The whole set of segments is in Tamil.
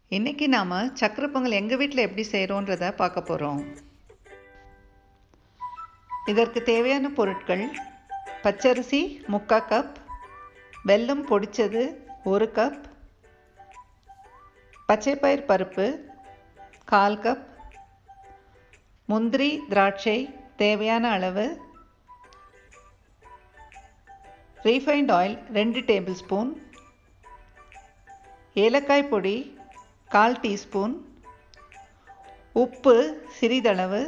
இன்றைக்கி நாம் சக்கரை பொங்கல் எங்கள் வீட்டில் எப்படி செய்கிறோன்றத பார்க்க போகிறோம் இதற்கு தேவையான பொருட்கள் பச்சரிசி முக்கால் கப் வெல்லம் பொடிச்சது ஒரு கப் பச்சைப்பயிர் பருப்பு கால் கப் முந்திரி திராட்சை தேவையான அளவு ரீஃபைண்ட் ஆயில் ரெண்டு டேபிள் ஸ்பூன் ஏலக்காய் பொடி கால் டீஸ்பூன் உப்பு சிறிதளவு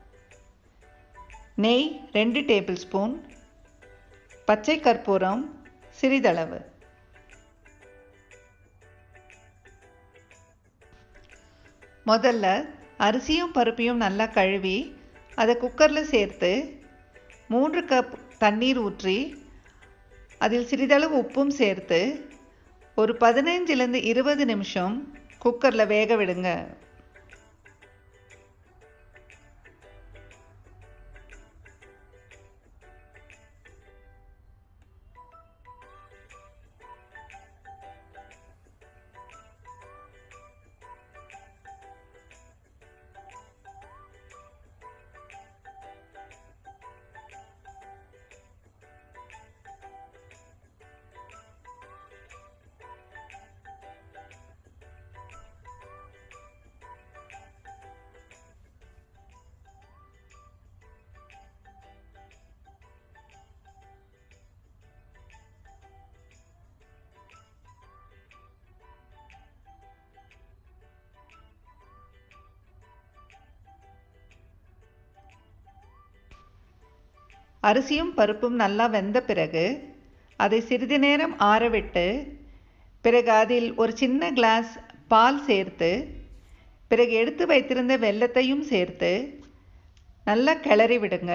நெய் ரெண்டு டேபிள் ஸ்பூன் பச்சை கற்பூரம் சிறிதளவு முதல்ல அரிசியும் பருப்பையும் நல்லா கழுவி அதை குக்கரில் சேர்த்து மூன்று கப் தண்ணீர் ஊற்றி அதில் சிறிதளவு உப்பும் சேர்த்து ஒரு பதினைஞ்சிலேருந்து இருபது நிமிஷம் குக்கரில் வேக விடுங்க அரிசியும் பருப்பும் நல்லா வெந்த பிறகு அதை சிறிது நேரம் ஆறவிட்டு பிறகு அதில் ஒரு சின்ன கிளாஸ் பால் சேர்த்து பிறகு எடுத்து வைத்திருந்த வெல்லத்தையும் சேர்த்து நல்லா கிளறி விடுங்க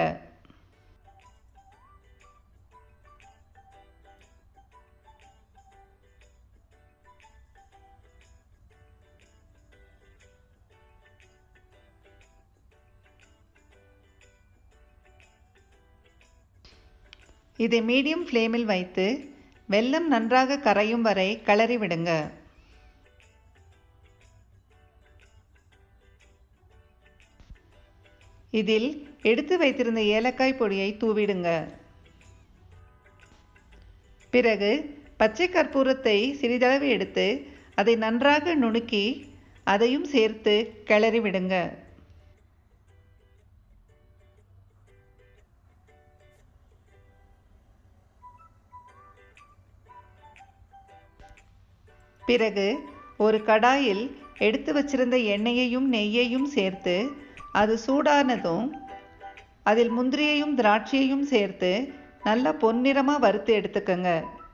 இதை மீடியம் ஃப்ளேமில் வைத்து வெல்லம் நன்றாக கரையும் வரை கிளறி விடுங்க இதில் எடுத்து வைத்திருந்த ஏலக்காய் பொடியை தூவிடுங்க பிறகு பச்சை கற்பூரத்தை சிறிதளவு எடுத்து அதை நன்றாக நுணுக்கி அதையும் சேர்த்து கிளறி விடுங்க பிறகு ஒரு கடாயில் எடுத்து வச்சிருந்த எண்ணெயையும் நெய்யையும் சேர்த்து அது சூடானதும் அதில் முந்திரியையும் திராட்சையையும் சேர்த்து நல்லா பொன்னிறமாக வறுத்து எடுத்துக்கோங்க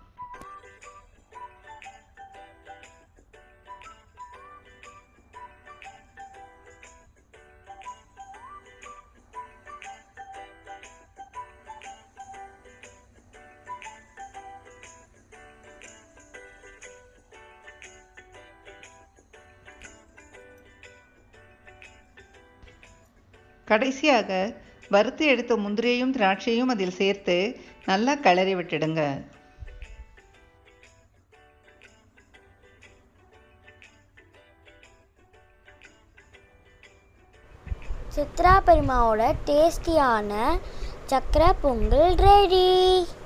கடைசியாக வறுத்து எடுத்த முந்திரியையும் திராட்சையும் அதில் சேர்த்து நல்லா கிளறி விட்டுடுங்க சித்ரா பெருமாவோட டேஸ்டியான சக்கரை பொங்கல் ரெடி